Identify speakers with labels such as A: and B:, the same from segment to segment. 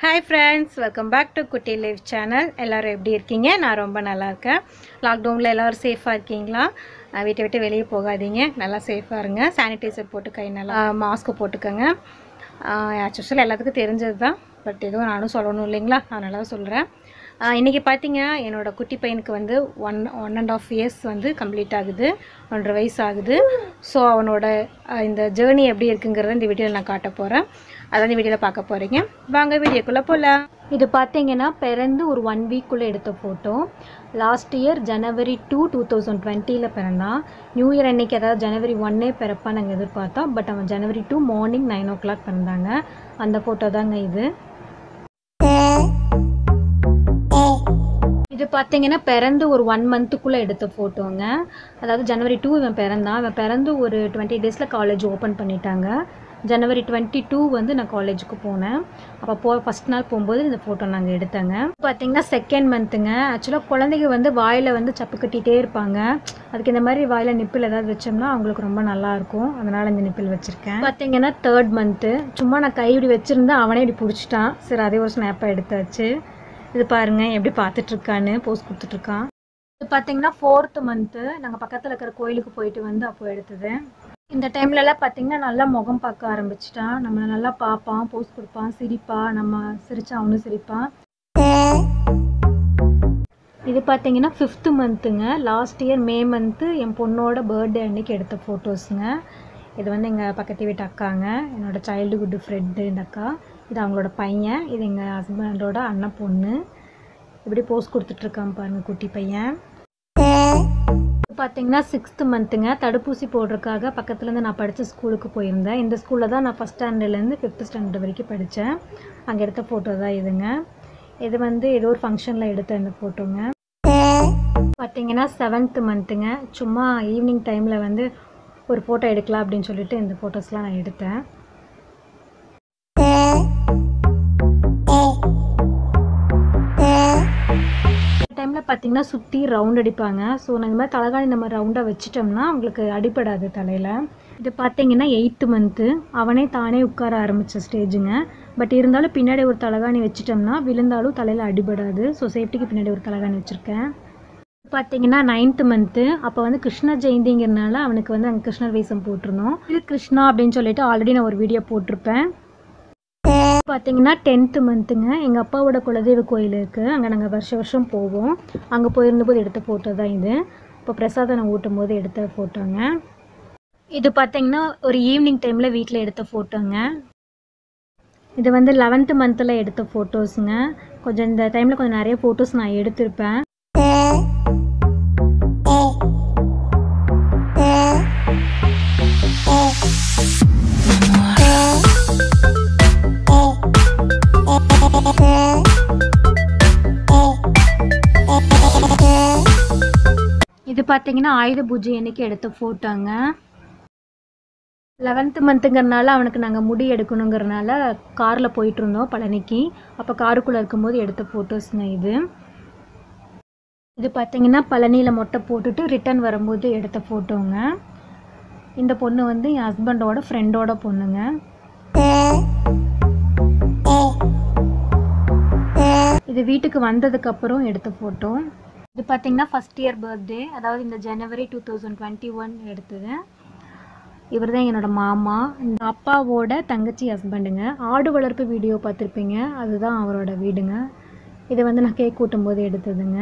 A: hi friends welcome back to Kutty live channel எல்லோரும் எப்படி இருக்கீங்க நான் ரொம்ப நல்லா இருக்கேன் லாக்டவுனில் எல்லோரும் சேஃபாக இருக்கீங்களா அஹ் வீட்டை விட்டு வெளியே போகாதீங்க நல்லா சேஃபாக இருங்க சானிடைசர் போட்டு கை நல்லா மாஸ்க்கு போட்டுக்கோங்க ஆக்சுவலாக எல்லாத்துக்கும் தெரிஞ்சது தான் பட் எதுவும் நானும் சொல்லணும் இல்லைங்களா அதனால தான் சொல்கிறேன் இன்றைக்கி பார்த்தீங்கன்னா என்னோடய குட்டி பையனுக்கு வந்து one one and half years வந்து கம்ப்ளீட் ஆகுது ஒன்றரை வயசு ஆகுது ஸோ அவனோட அஹ், இந்த ஜேர்னி எப்படி இருக்குங்கிறத இந்த வீடியோவில் நான் காட்ட போகிறேன் அதான் இந்த வீடியோவில் பார்க்க போகிறீங்க வாங்க வீடியோக்குள்ளே போகலாம் இது பார்த்தீங்கன்னா பிறந்து ஒரு ஒன் வீக்குள்ளே எடுத்த photo last year January two two thousand டுவெண்ட்டியில் பிறந்தான் நியூ இயர் அன்னைக்கு அதாவது ஜனவரி ஒன்னே பிறப்பா நாங்கள் எதிர்பார்த்தோம் பட் அவன் January two morning nine o'clock பிறந்தாங்க அந்த ஃபோட்டோ தாங்க இது இது பார்த்தீங்கன்னா பிறந்து ஒரு ஒன் மந்த்துக்குள்ளே எடுத்த ஃபோட்டோங்க அதாவது ஜனவரி டூ இவன் பிறந்தான் இவன் பிறந்து ஒரு டுவெண்ட்டி டேஸில் காலேஜ் ஓப்பன் பண்ணிட்டாங்க ஜனவரி டுவெண்ட்டி டூ வந்து நான் காலேஜுக்கு போனேன் அப்போ போ ஃபஸ்ட் நாள் போகும்போது இந்த ஃபோட்டோ நாங்கள் எடுத்தேங்க பார்த்தீங்கன்னா செகண்ட் மந்த்துங்க ஆக்சுவலாக குழந்தைங்க வந்து வாயில் வந்து சப்பு கட்டிகிட்டே இருப்பாங்க அதுக்கு இந்த மாதிரி வாயில் நிப்பிள் ஏதாவது வச்சோம்னா அவங்களுக்கு ரொம்ப நல்லா இருக்கும் அதனால் இந்த நிப்பிள் வச்சுருக்கேன் பார்த்தீங்கன்னா தேர்ட் மந்த்து சும்மா நான் கை இப்படி வச்சுருந்தேன் அவனே இப்படி பிடிச்சிட்டான் சரி அதே ஒரு ஸ்னாப்பாக எடுத்தாச்சு இது பாருங்க எப்படி பார்த்துட்டு இருக்கான்னு போஸ் கொடுத்துட்டு இருக்கான் இது பார்த்தீங்கன்னா ஃபோர்த்து மந்த்து நாங்கள் பக்கத்தில் இருக்கிற கோயிலுக்கு போயிட்டு வந்து அப்போ எடுத்தது இந்த டைம்லலாம் பார்த்தீங்கன்னா நல்லா முகம் பார்க்க ஆரம்பிச்சிட்டான் நம்மளை நல்லா பார்ப்பான் போஸ் கொடுப்பான் சிரிப்பான் நம்ம சிரிச்சா அவனும் சிரிப்பான் இது பார்த்தீங்கன்னா ஃபிஃப்த்து மந்த்துங்க லாஸ்ட் இயர் மே மந்த்து என் பொண்ணோட பர்த்டே அன்னைக்கு எடுத்த ஃபோட்டோஸுங்க இது வந்து எங்கள் பக்கத்து வீட்டு அக்காங்க என்னோட சைல்டுஹுட் ஃப்ரெண்டு இந்த அக்கா இது அவங்களோட பையன் இது எங்கள் ஹஸ்பண்டோட அண்ணன் பொண்ணு இப்படி போஸ் கொடுத்துட்ருக்கான் பாருங்க குட்டி பையன் பார்த்தீங்கன்னா சிக்ஸ்த்து மந்த்துங்க தடுப்பூசி போடுறதுக்காக பக்கத்துலேருந்து நான் படித்த ஸ்கூலுக்கு போயிருந்தேன் இந்த ஸ்கூலில் தான் நான் ஃபஸ்ட் ஸ்டாண்டர்ட்லேருந்து ஃபிஃப்த் ஸ்டாண்டர்ட் வரைக்கும் படித்தேன் அங்கே எடுத்த ஃபோட்டோ தான் இதுங்க இது வந்து ஏதோ ஒரு ஃபங்க்ஷனில் எடுத்த இந்த ஃபோட்டோங்க பார்த்தீங்கன்னா செவன்த்து மந்த்துங்க சும்மா ஈவினிங் டைமில் வந்து ஒரு ஃபோட்டோ எடுக்கலாம் அப்படின்னு சொல்லிட்டு இந்த ஃபோட்டோஸ்லாம் நான் எடுத்தேன் டைமில் பார்த்தீங்கன்னா சுற்றி ரவுண்ட் அடிப்பாங்க ஸோ நாங்கள் இந்த மாதிரி தலகாணி நம்ம ரவுண்டாக வச்சிட்டோம்னா அவங்களுக்கு அடிபடாது தலையில் இது பார்த்தீங்கன்னா எயித்து மந்த்து அவனே தானே உட்கார ஆரம்பித்த ஸ்டேஜுங்க பட் இருந்தாலும் பின்னாடி ஒரு தலகாணி வச்சிட்டோம்னா விழுந்தாலும் தலையில் அடிபடாது ஸோ சேஃப்டிக்கு பின்னாடி ஒரு தலகாணி வச்சுருக்கேன் பார்த்தீங்கன்னா நைன்த்து மந்த்து அப்போ வந்து கிருஷ்ண ஜெயந்திங்கிறனால அவனுக்கு வந்து அங்கே கிருஷ்ணர் வேஷம் போட்டிருந்தோம் இது கிருஷ்ணா அப்படின்னு சொல்லிட்டு ஆல்ரெடி நான் ஒரு வீடியோ போட்டிருப்பேன் பார்த்தீங்கன்னா டென்த்து மந்த்துங்க எங்கள் அப்பாவோட குலதெய்வ கோயில் இருக்குது அங்கே நாங்கள் வருஷம் வருஷம் போவோம் அங்கே போயிருந்தபோது எடுத்த ஃபோட்டோ தான் இது இப்போ பிரசாதம் நான் ஊட்டும் போது எடுத்த ஃபோட்டோங்க இது பார்த்தீங்கன்னா ஒரு ஈவினிங் டைமில் வீட்டில் எடுத்த ஃபோட்டோங்க இது வந்து லெவன்த்து மந்தில் எடுத்த ஃபோட்டோஸுங்க கொஞ்சம் இந்த டைமில் கொஞ்சம் நிறைய ஃபோட்டோஸ் நான் எடுத்திருப்பேன் இது பார்த்தீங்கன்னா ஆயுத பூஜை அன்னைக்கு எடுத்த ஃபோட்டோங்க லெவன்த்து மந்த்துங்கிறனால அவனுக்கு நாங்கள் முடி எடுக்கணுங்கிறனால காரில் போயிட்டு இருந்தோம் பழனிக்கு அப்போ காருக்குள்ளே இருக்கும்போது எடுத்த ஃபோட்டோஸுங்க இது இது பார்த்தீங்கன்னா பழனியில் மொட்டை போட்டுட்டு ரிட்டர்ன் வரும்போது எடுத்த ஃபோட்டோங்க இந்த பொண்ணு வந்து என் ஹஸ்பண்டோட ஃப்ரெண்டோட பொண்ணுங்க இது வீட்டுக்கு வந்ததுக்கப்புறம் எடுத்த ஃபோட்டோ இது பார்த்தீங்கன்னா ஃபஸ்ட் இயர் பர்த்டே அதாவது இந்த January two thousand twenty one எடுத்தது இவர் தான் என்னோட மாமா இந்த அப்பாவோட தங்கச்சி ஹஸ்பண்டுங்க ஆடு வளர்ப்பு வீடியோ பார்த்துருப்பீங்க அதுதான் அவரோட வீடுங்க இது வந்து நான் கேக் கூட்டும்போது எடுத்ததுங்க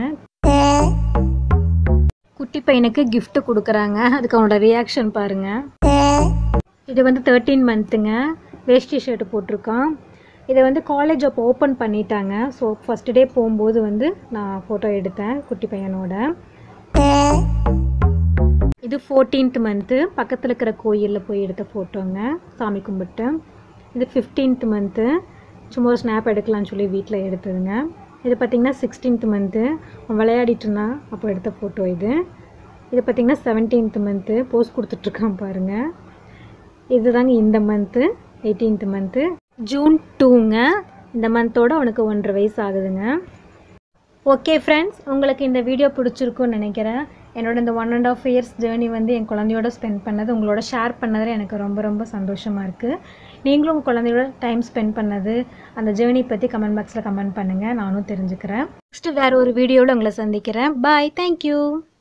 A: குட்டி பையனுக்கு gift கொடுக்குறாங்க அதுக்கு அவனோட ரியாக்ஷன் பாருங்க இது வந்து தேர்ட்டீன் மந்த்துங்க வேஷ்டி ஷர்ட் போட்டிருக்கான் இதை வந்து காலேஜ் அப்போ ஓப்பன் பண்ணிட்டாங்க ஸோ ஃபஸ்ட் டே போகும்போது வந்து நான் ஃபோட்டோ எடுத்தேன் குட்டி பையனோட இது ஃபோர்டீன்த் மந்த்து பக்கத்தில் இருக்கிற கோயிலில் போய் எடுத்த ஃபோட்டோங்க சாமி கும்பிட்டு இது ஃபிஃப்டீன்த் மந்த்து சும்மா ஒரு ஸ்னாப் எடுக்கலாம்னு சொல்லி வீட்டில் எடுத்ததுங்க இது பார்த்திங்கன்னா சிக்ஸ்டீன்த் மந்த்து விளையாடிட்டு இருந்தான் அப்போ எடுத்த ஃபோட்டோ இது இது பார்த்திங்கன்னா செவன்டீன்த் மந்த்து போஸ்ட் கொடுத்துட்ருக்கான் பாருங்கள் இதுதாங்க இந்த மந்த்து எயிட்டீன்த் மந்த்து ஜூன் டூங்க இந்த மந்தோட அவனுக்கு ஒன்றரை வயசு ஆகுதுங்க ஓகே ஃப்ரெண்ட்ஸ் உங்களுக்கு இந்த வீடியோ பிடிச்சிருக்கும்னு நினைக்கிறேன் என்னோட இந்த one and half years journey வந்து என் குழந்தையோட ஸ்பெண்ட் பண்ணது உங்களோட ஷேர் பண்ணதில் எனக்கு ரொம்ப ரொம்ப சந்தோஷமாக இருக்குது நீங்களும் உங்கள் குழந்தையோட டைம் ஸ்பெண்ட் பண்ணது அந்த ஜேர்னி பற்றி கமெண்ட் பாக்ஸில் கமெண்ட் பண்ணுங்கள் நானும் தெரிஞ்சுக்கிறேன் நெக்ஸ்ட்டு வேறு ஒரு வீடியோவில் உங்களை சந்திக்கிறேன் பாய் தேங்க்யூ